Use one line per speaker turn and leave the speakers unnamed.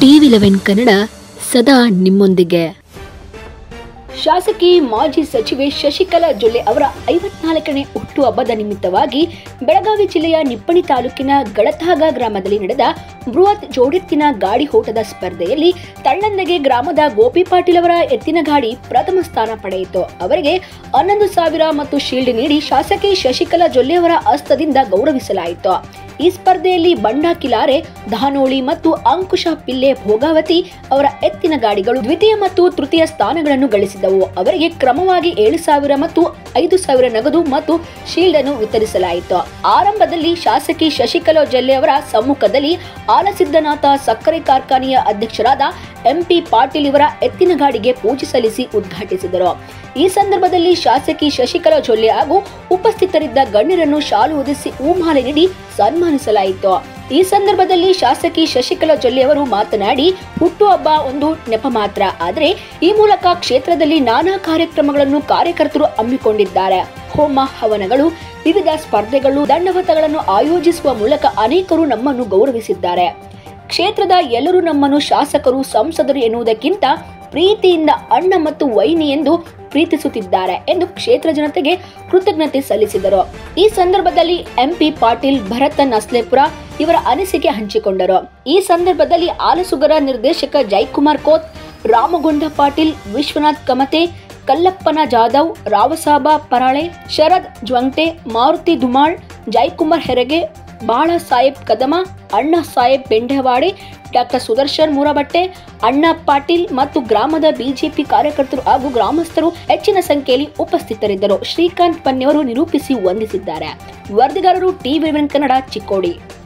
TV eleven Kannada ಸದಾ ನಿಮ್ಮೊಂದಿಗೆ ಶಾಸಕಿ ಮಾಜಿ ಸಚಿವೆ ಶಶಿಕಲಾ ಜೊಲ್ಲೆ ಅವರ ಐವತ್ನಾಲ್ಕನೇ ಹುಟ್ಟುಹಬ್ಬದ ನಿಮಿತ್ತವಾಗಿ ಬೆಳಗಾವಿ ಜಿಲ್ಲೆಯ ನಿಪ್ಪಣಿ ತಾಲೂಕಿನ ಗಳತಾಗ ಗ್ರಾಮದಲ್ಲಿ ನಡೆದ ಬೃಹತ್ ಜೋಡೆತ್ತಿನ ಗಾಡಿ ಓಟದ ಸ್ಪರ್ಧೆಯಲ್ಲಿ ತಳ್ಳಂದಗೆ ಗ್ರಾಮದ ಗೋಪಿ ಪಾಟೀಲ್ ಅವರ ಎತ್ತಿನ ಗಾಡಿ ಪ್ರಥಮ ಸ್ಥಾನ ಪಡೆಯಿತು ಅವರಿಗೆ ಹನ್ನೊಂದು ಸಾವಿರ ಮತ್ತು ಶೀಲ್ಡ್ ನೀಡಿ ಶಾಸಕಿ ಶಶಿಕಲಾ ಜೊಲ್ಲೆ ಅವರ ಹಸ್ತದಿಂದ ಗೌರವಿಸಲಾಯಿತು ಈ ಸ್ಪರ್ಧೆಯಲ್ಲಿ ಬಂಡಾ ಕಿಲಾರೆ ಧಾನೋಳಿ ಮತ್ತು ಅಂಕುಶ ಪಿಲ್ಲೆ ಭೋಗಾವತಿ ಅವರ ಎತ್ತಿನ ಗಾಡಿಗಳು ದ್ವಿತೀಯ ಮತ್ತು ತೃತೀಯ ಸ್ಥಾನಗಳನ್ನು ಗಳಿಸಿದವು ಅವರಿಗೆ ಕ್ರಮವಾಗಿ ಏಳು ಸಾವಿರ ಮತ್ತು ಐದು ಸಾವಿರ ನಗದು ಮತ್ತು ಶೀಲ್ಡ್ ಅನ್ನು ವಿತರಿಸಲಾಯಿತು ಆರಂಭದಲ್ಲಿ ಶಾಸಕಿ ಶಶಿಕಲಾ ಜಲ್ಲೆ ಅವರ ಸಮ್ಮುಖದಲ್ಲಿ ಆಲಸಿದ್ದನಾಥ ಸಕ್ಕರೆ ಕಾರ್ಖಾನೆಯ ಅಧ್ಯಕ್ಷರಾದ ಎಂಪಿ ಪಾಟೀಲ್ ಇವರ ಎತ್ತಿನ ಗಾಡಿಗೆ ಪೂಜೆ ಸಲ್ಲಿಸಿ ಉದ್ಘಾಟಿಸಿದರು ಈ ಸಂದರ್ಭದಲ್ಲಿ ಶಾಸಕಿ ಶಶಿಕಲಾ ಜೊಲ್ಲೆ ಹಾಗೂ ಉಪಸ್ಥಿತರಿದ್ದ ಗಣ್ಯರನ್ನು ಶಾಲು ಹೊದಿಸಿ ಹೂಮಾಲೆ ನೀಡಿ ಸನ್ಮಾನಿಸಲಾಯಿತು ಈ ಸಂದರ್ಭದಲ್ಲಿ ಶಾಸಕಿ ಶಶಿಕಲಾ ಜೊಲ್ಲೆ ಅವರು ಮಾತನಾಡಿ ಹುಟ್ಟುಹಬ್ಬ ಒಂದು ನೆಪ ಮಾತ್ರ ಆದರೆ ಈ ಮೂಲಕ ಕ್ಷೇತ್ರದಲ್ಲಿ ನಾನಾ ಕಾರ್ಯಕ್ರಮಗಳನ್ನು ಕಾರ್ಯಕರ್ತರು ಹಮ್ಮಿಕೊಂಡಿದ್ದಾರೆ ಹೋಮ ಹವನಗಳು ವಿವಿಧ ಸ್ಪರ್ಧೆಗಳು ದಂಡವತಗಳನ್ನು ಆಯೋಜಿಸುವ ಮೂಲಕ ಅನೇಕರು ನಮ್ಮನ್ನು ಗೌರವಿಸಿದ್ದಾರೆ ಕ್ಷೇತ್ರದ ಎಲ್ಲರೂ ನಮ್ಮನ್ನು ಶಾಸಕರು ಸಂಸದರು ಎನ್ನುವುದಕ್ಕಿಂತ ಪ್ರೀತಿಯಿಂದ ಅಣ್ಣ ಮತ್ತು ವೈನಿ ಎಂದು ಪ್ರೀತಿಸುತ್ತಿದ್ದಾರೆ ಎಂದು ಕ್ಷೇತ್ರ ಜನತೆಗೆ ಕೃತಜ್ಞತೆ ಸಲ್ಲಿಸಿದರು ಈ ಸಂದರ್ಭದಲ್ಲಿ ಎಂಪಿ ಪಾಟೀಲ್ ಭರತನ್ ಅಸ್ಲೇಪುರ ಇವರ ಅನಿಸಿಕೆ ಹಂಚಿಕೊಂಡರು ಈ ಸಂದರ್ಭದಲ್ಲಿ ಆಲಸುಗರ ನಿರ್ದೇಶಕ ಜೈಕುಮಾರ್ ಕೋತ್ ರಾಮಗೊಂಡ ಪಾಟೀಲ್ ವಿಶ್ವನಾಥ್ ಕಮತೆ ಕಲ್ಲಪ್ಪನ ಜಾಧವ್ ರಾವಸಾಬ ಪರಾಳೆ ಶರದ್ ಜ್ವಂಗ್ಟೆ ಮಾರುತಿ ಧುಮಾಳ್ ಜೈಕುಮಾರ್ ಹೆರಗೆ ಬಾಳ ಸಾಹೇಬ್ ಕದಮ ಅಣ್ಣ ಸಾಹೇಬ್ ಬೆಂಡೆವಾಡೆ ಡಾಕ್ಟರ್ ಸುದರ್ಶನ್ ಮೂರಬಟ್ಟೆ ಅಣ್ಣ ಪಾಟೀಲ್ ಮತ್ತು ಗ್ರಾಮದ ಬಿಜೆಪಿ ಕಾರ್ಯಕರ್ತರು ಹಾಗೂ ಗ್ರಾಮಸ್ಥರು ಹೆಚ್ಚಿನ ಸಂಖ್ಯೆಯಲ್ಲಿ ಉಪಸ್ಥಿತರಿದ್ದರು ಶ್ರೀಕಾಂತ್ ಪನ್ನೆಯವರು ನಿರೂಪಿಸಿ ವಂದಿಸಿದ್ದಾರೆ ವರದಿಗಾರರು ಟಿವಿ ಕನ್ನಡ ಚಿಕ್ಕೋಡಿ